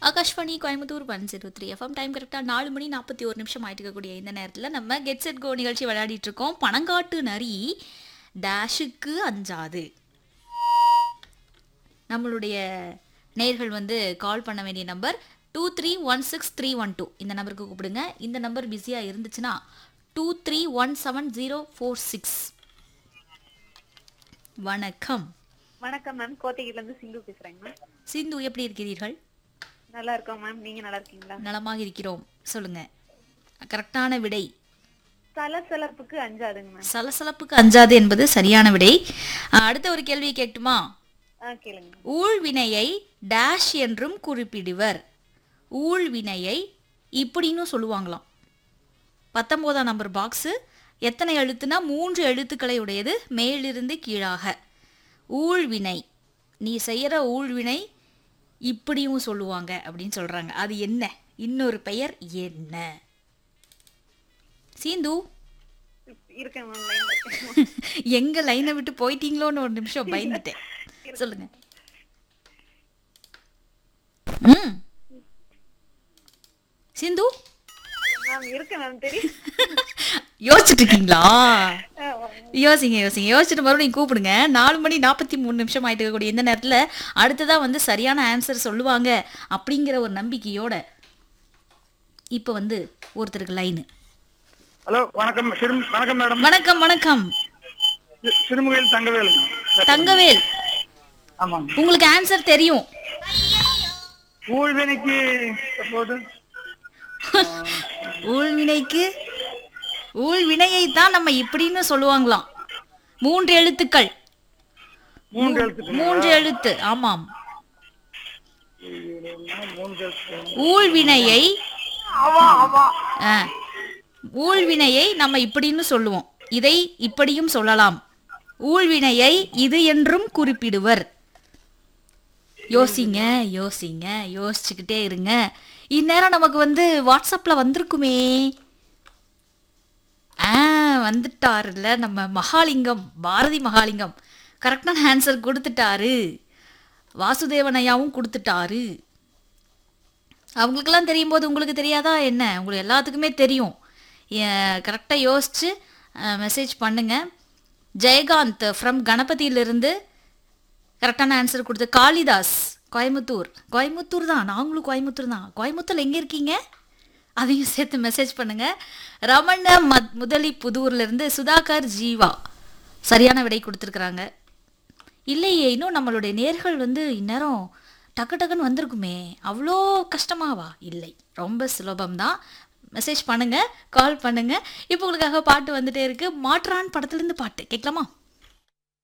Akashvani Coimbatore one zero three F M time கரெக்டாக நாலு மணி நாற்பத்தி ஒரு நிமிஷம் ஆயிட்டு இருக்கக்கூடிய இந்த நேரத்தில் நம்ம கெட் செட் கோ நிகழ்ச்சி விளையாடிட்டு இருக்கோம் பனங்காட்டு நரி டேஷுக்கு அஞ்சாது நம்மளுடைய நேர்கள் வந்து கால் பண்ண வேண்டிய number two three one six three one two இந்த நம்பருக்கு கூப்பிடுங்க இந்த நம்பர் பிஸியாக இருந்துச்சுன்னா two three one seven zero four six வணக்கம் வணக்கம் மேம் கோத்தகிரில இருந்து சிந்து பேசுறேங்க மேம் சிந்து எப்படி இருக்கிறீர்கள் நல்லா இருக்கோம் மேம் நீங்க நல்லா இருக்கீங்களா நலமாக இருக்கிறோம் சொல்லுங்க கரெக்டான விடை சலசலப்புக்கு அஞ்சாதுங்க மேம் சலசலப்புக்கு அஞ்சாது என்பது சரியான விடை அஹ், அடுத்த ஒரு கேள்வி கேட்குமா ஆ கேளுங்க ஊழ்வினையை டேஷ் என்றும் குறிப்பிடுவர் ஊழ்வினையை இப்படின்னு சொல்லுவாங்களாம் பத்தொம்போதாம் நம்பர் பாக்ஸு எத்தனை எழுத்துனா மூன்று எழுத்துக்களை உடையது மேலிருந்து கீழாக ஊழ்வினை நீ செய்கிற ஊழ்வினை இப்படியும் சொல்லுவாங்க அப்படின்னு சொல்கிறாங்க அது என்ன இன்னொரு பெயர் என்ன சீந்து இருக்கேன் மேம் லைன்ல இருக்கேன் எங்க லைனை விட்டு போயிட்டீங்களோன்னு ஒரு நிமிஷம் பயந்துட்டேன் சொல்லுங்க ம் சிந்து மேம் இருக்கேன் மேம் தெரியும் யோசிச்சுட்டு இருக்கீங்களா ஆ, வாங்க. யோசிங்க யோசிங்க யோசிச்சுட்டு மறுபடியும் கூப்பிடுங்க நாலு மணி நாற்பத்தி மூணு நிமிஷம் ஆயிட்டு இருக்கக்கூடிய இந்த நேரத்தில் அடுத்ததா வந்து சரியான ஆன்சர் சொல்லுவாங்க அப்படிங்கிற ஒரு நம்பிக்கையோட இப்போ வந்து ஒருத்தருக்கு லைனு ஹலோ வணக்கம் சிறும் வணக்கம் மேடம் வணக்கம் வணக்கம் சி- சிறுமுகையில் தங்கவேல் தங்கவேல் ஆமாங்க உங்களுக்கு ஆன்சர் தெரியும் ஊழ்வினைக்கு எப்போது ஊழ்வினைக்கு ஊழ்வினையை தான் நம்ம இப்படின்னு சொல்லுவாங்களாம் மூன்று எழுத்துக்கள் மூன்று எழுத்துக்கள் மூன்று எழுத்து ஆமாம் மூன்று எழுத்துக்கள் ஊழ்வினையை ஆ, ஊழ்வினையை நம்ம இப்படின்னு சொல்லுவோம் இதை இப்படியும் சொல்லலாம் ஊழ்வினையை இது என்றும் குறிப்பிடுவர் யோசிங்க யோசிங்க யோசிச்சுக்கிட்டே இருங்க இந்நேரம் நமக்கு வந்து வாட்ஸ்அப்ல வந்திருக்குமே ஆ வந்துட்டாருல்ல நம்ம மகாலிங்கம் பாரதி மகாலிங்கம் கரெக்டான ஆன்சர் கொடுத்துட்டாரு வாசுதேவன் ஐயாவும் கொடுத்துட்டாரு அவங்களுக்கெல்லாம் தெரியும் போது உங்களுக்கு தெரியாதா என்ன உங்களுக்கு எல்லாத்துக்குமே தெரியும் கரெக்டாக யோசிச்சு மெசேஜ் பண்ணுங்க ஜெயகாந்த் ஃப்ரம் கணபதியிலிருந்து கரெக்டான ஆன்சர் கொடுத்து காளிதாஸ் கோயம்புத்தூர் கோயம்புத்தூர் தான் நாங்களும் கோயம்புத்தூர் தான் கோயம்புத்தூர் எங்கே இருக்கீங்க அதையும் சேர்த்து மெசேஜ் பண்ணுங்க ரமண மத் முதலி புதூர்லேருந்து சுதாகர் ஜீவா சரியான விடை கொடுத்துருக்குறாங்க இல்லையே இன்னும் நம்மளுடைய நேர்கள் வந்து இந்நேரம் டக்கு டக்குன்னு வந்திருக்குமே அவ்வளோ கஷ்டமாவா இல்லை ரொம்ப சுலபம்தான் மெசேஜ் பண்ணுங்க கால் பண்ணுங்க இப்போ உங்களுக்காக பாட்டு வந்துட்டே இருக்கு மாற்றான் படத்துலேருந்து பாட்டு கேட்கலாமா